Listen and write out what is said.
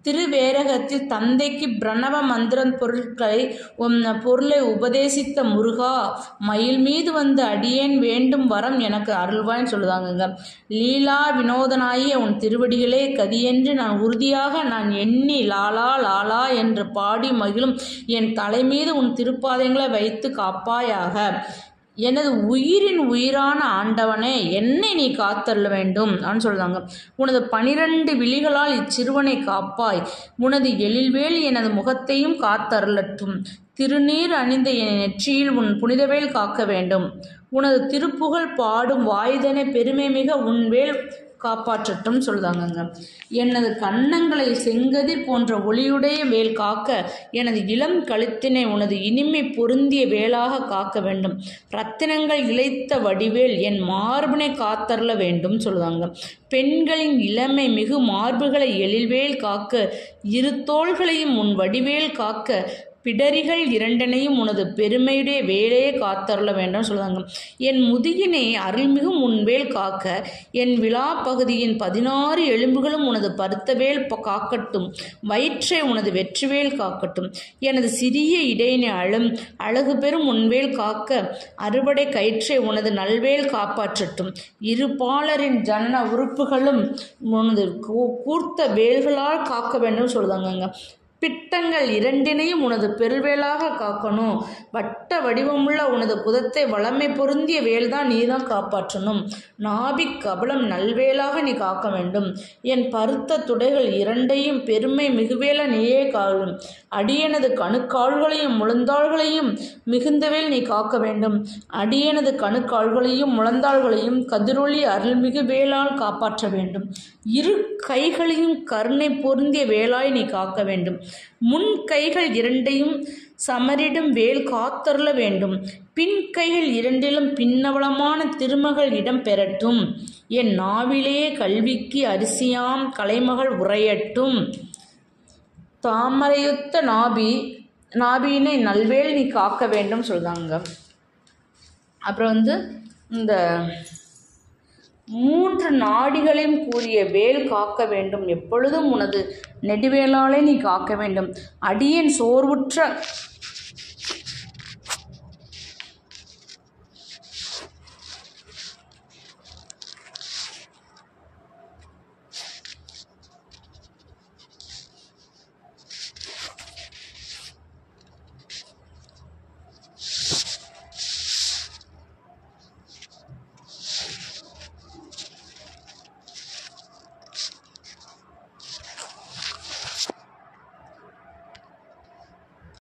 திருவேரகத்தில் தந்தைக்கு பிரணவ மந்திரம் பொருட்களை உம் பொருளை உபதேசித்த முருகா மயில் மீது வந்து அடியேன் வேண்டும் வரம் எனக்கு அருள்வாய்ன்னு சொல்லுதாங்கங்க லீலா வினோதனாகிய உன் திருவடிகளே கதியென்று நான் உறுதியாக நான் எண்ணி லாலா லாலா என்று பாடி மகிழும் என் தலை மீது உன் திருப்பாதங்களை வைத்து காப்பாயாக எனது உயிரின் உயிரான ஆண்டவனே என்னை நீ காத்தருள வேண்டும் அப்படின்னு சொல்றாங்க உனது பனிரெண்டு விழிகளால் இச்சிறுவனை காப்பாய் உனது எழில்வேல் எனது முகத்தையும் காத்தருளட்டும் திருநீர் அணிந்த என் நெற்றியில் உன் புனிதவேல் காக்க வேண்டும் உனது திருப்புகழ் பாடும் வாயுதனை பெருமை மிக உன் வேல் காப்பாற்றட்டும் சொல்லுதாங்கங்க எனது கன்னங்களை செங்கதிர் போன்ற ஒளியுடைய வேல் காக்க எனது இளம் கழுத்தினை உனது இனிமை பொருந்திய வேலாக காக்க வேண்டும் ரத்தினங்கள் இழைத்த வடிவேல் என் மார்பினை காத்தருள வேண்டும் சொல்லுதாங்க பெண்களின் இளமை மிகு மார்புகளை எழில்வேல் காக்க இரு தோள்களையும் உன் வடிவேல் காக்க பிடரிகள் இரண்டனையும் உனது பெருமையுடைய வேலையே காத்தருள வேண்டும் சொல்லுவாங்க என் முதுகினை அருள்மிகு முன்வேல் காக்க என் விழா பகுதியின் பதினாறு எலும்புகளும் உனது பருத்தவேல் ப- காக்கட்டும் வயிற்றை உனது வெற்றிவேல் காக்கட்டும் எனது சிறிய இடையினை அழும் அழகு பெறும் உன்வேல் காக்க அறுவடை கயிற்றை உனது நல்வேல் காப்பாற்றட்டும் இரு பாலரின் ஜனன உறுப்புகளும் உனது கூ- கூர்த்த வேல்களால் காக்க வேண்டும் சொல்லுதாங்கங்க பிட்டங்கள் இரண்டினையும் உனது பெருவேலாக காக்கணும் வட்ட வடிவமுள்ள உனது புதத்தை வளமை பொருந்திய வேல்தான் நீ தான் காப்பாற்றணும் நாபிக் கபலம் நல்வேலாக நீ காக்க வேண்டும் என் பருத்த துடைகள் இரண்டையும் பெருமை மிகுவேல நீயே காலும் அடியனது கணுக்கால்களையும் முழந்தாள்களையும் மிகுந்தவேல் நீ காக்க வேண்டும் அடியனது கணுக்கால்களையும் முழந்தாள்களையும் கதிரொளி அருள்மிகு வேலால் காப்பாற்ற வேண்டும் இரு கைகளையும் கருணை பொருந்திய வேலாய் நீ காக்க வேண்டும் முன் கைகள் இரண்டையும் சமரிடும் வேல் காத்தருள வேண்டும் பின் கைகள் இரண்டிலும் பின்னவளமான திருமகள் இடம் பெறட்டும் என் நாவிலே கல்விக்கு அரிசியாம் கலைமகள் உரையட்டும் தாமரையுத்த நாபி நாபியினை நல்வேல் நீ காக்க வேண்டும் சொல்றாங்க அப்புறம் வந்து இந்த மூன்று நாடிகளையும் கூறிய வேல் காக்க வேண்டும் எப்பொழுதும் உனது நெடுவேலாலே நீ காக்க வேண்டும் அடியேன் சோர்வுற்ற